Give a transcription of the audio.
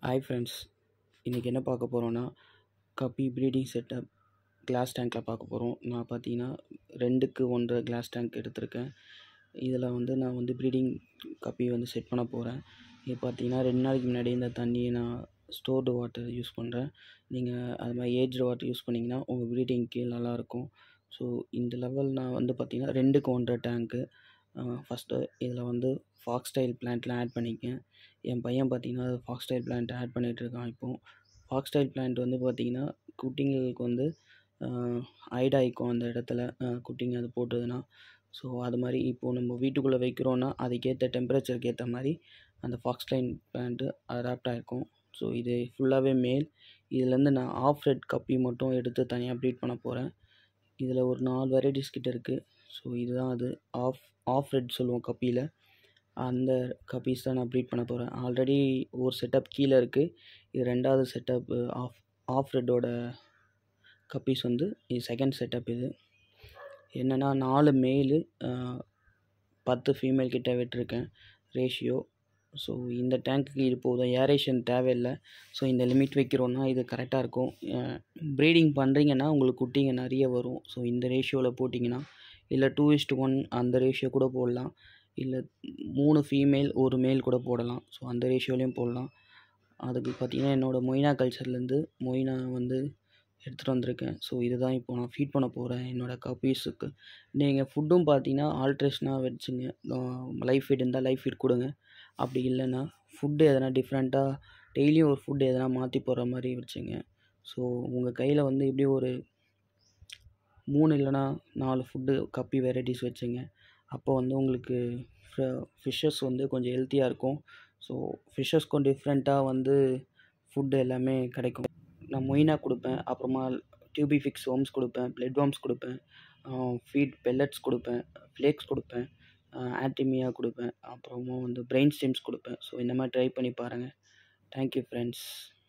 hi friends இன்றைக்கி என்ன பார்க்க போகிறோன்னா கப்பி ப்ரீடிங் செட்டப் கிளாஸ் டேங்க்கில் பார்க்க போகிறோம் நான் பார்த்தீங்கன்னா ரெண்டுக்கு ஒன்றரை கிளாஸ் டேங்க் எடுத்திருக்கேன் இதில் வந்து நான் வந்து ப்ரீடிங் கப்பி வந்து செட் பண்ண போகிறேன் இது பார்த்தீங்கன்னா ரெண்டு நாளைக்கு முன்னாடி இந்த தண்ணியை நான் ஸ்டோர்டு வாட்டர் யூஸ் பண்ணுறேன் நீங்கள் அது மாதிரி ஏஜ்டு வாட்டர் யூஸ் பண்ணிங்கன்னா உங்கள் ப்ரீடிங்க்கு நல்லாயிருக்கும் ஸோ இந்த லெவல் நான் வந்து பார்த்தீங்கன்னா ரெண்டுக்கு ஒன்றரை டேங்க்கு ஃபஸ்ட்டு இதில் வந்து ஃபாக்ஸ் ஸ்டைல் பிளான்ட்லாம் ஆட் பண்ணிக்கேன் என் பையன் பார்த்தீங்கன்னா ஃபாக்ஸ் ஸ்டைல் பிளான்ட் ஆட் பண்ணிகிட்ருக்கான் இப்போது ஃபாக்ஸ் ஸ்டைல் பிளான்ட் வந்து பார்த்திங்கன்னா குட்டிங்களுக்கு வந்து ஐடாயிக்கும் அந்த இடத்துல குட்டிங்க அது போட்டதுன்னா ஸோ அது மாதிரி இப்போது நம்ம வீட்டுக்குள்ளே வைக்கிறோன்னா அதுக்கேற்ற டெம்பரேச்சருக்கு ஏற்ற மாதிரி அந்த ஃபாக்ஸ் ஸ்டைல் பிளான்ட்டு அடாப்ட் ஆகிருக்கும் ஸோ இது ஃபுல்லாகவே மேல் இதுலேருந்து நான் ஆஃப் ரெட் கப்பி மட்டும் எடுத்து தனியாக ப்ரீட் பண்ண போகிறேன் இதில் ஒரு நாலு வெரைட்டிஸ் கிட்ட இருக்குது ஸோ இதுதான் அது ஆஃப் ஆஃப் ரெட் சொல்லுவோம் கப்பியில் அந்த கப்பீஸ் தான் நான் ப்ரீட் பண்ண போகிறேன் ஆல்ரெடி ஒரு செட்டப் கீழே இருக்குது இது ரெண்டாவது செட்டப் ஆஃப் ஆஃப் ரெட்டோட கப்பீஸ் வந்து இது செகண்ட் செட்டப் இது என்னென்னா நாலு மேலு பத்து ஃபீமேல் கிட்ட விட்டுருக்கேன் ரேஷியோ ஸோ இந்த டேங்க்குக்கு இது போதும் ஏரேஷன் தேவையில்லை ஸோ இந்த லிமிட் வைக்கிறோன்னா இது கரெக்டாக இருக்கும் ப்ரீடிங் பண்ணுறீங்கன்னா உங்களுக்கு குட்டிங்க நிறைய வரும் ஸோ இந்த ரேஷியோவில் போட்டிங்கன்னா இல்லை டூ இஸ்ட் ஒன் அந்த ரேஷியோ கூட போடலாம் இல்லை மூணு ஃபீமேல் ஒரு மேல் கூட போடலாம் ஸோ அந்த ரேஷியோலையும் போடலாம் அதுக்கு பார்த்திங்கன்னா என்னோடய மொய்னா கல்ச்சர்லேருந்து மொய்னா வந்து எடுத்துகிட்டு வந்திருக்கேன் ஸோ இதுதான் இப்போ நான் ஃபீட் பண்ண போகிறேன் என்னோடய கப்பீஸுக்கு நீங்கள் ஃபுட்டும் பார்த்தீங்கன்னா ஆல்ட்ரேஷனாக வச்சுங்க லைஃப் ஃபீட் இருந்தால் லைஃப் ஃபீட் கொடுங்க அப்படி இல்லைன்னா ஃபுட்டு எதனா டிஃப்ரெண்ட்டாக டெய்லியும் ஒரு ஃபுட்டு எதனா மாற்றி போடுற மாதிரி வச்சுங்க ஸோ உங்கள் கையில் வந்து இப்படி ஒரு மூணு இல்லைனா நாலு ஃபுட்டு கப்பி வெரைட்டிஸ் வச்சுங்க அப்போ வந்து உங்களுக்கு ஃபிஷ்ஷஸ் வந்து கொஞ்சம் ஹெல்த்தியாக இருக்கும் ஸோ ஃபிஷ்ஷஸ்க்கும் டிஃப்ரெண்ட்டாக வந்து ஃபுட்டு எல்லாமே கிடைக்கும் நான் மொயினா கொடுப்பேன் அப்புறமா டியூபி ஃபிக்ஸ் வார்ம்ஸ் கொடுப்பேன் பிளட் வார்ம்ஸ் கொடுப்பேன் ஃபீட் பெல்லட்ஸ் கொடுப்பேன் ஃப்ளேக்ஸ் கொடுப்பேன் ஆன்டிமியா கொடுப்பேன் அப்புறமா வந்து பிரெயின் ஸ்டீம்ஸ் கொடுப்பேன் ஸோ இந்த மாதிரி ட்ரை பண்ணி பாருங்கள் தேங்க்யூ ஃப்ரெண்ட்ஸ்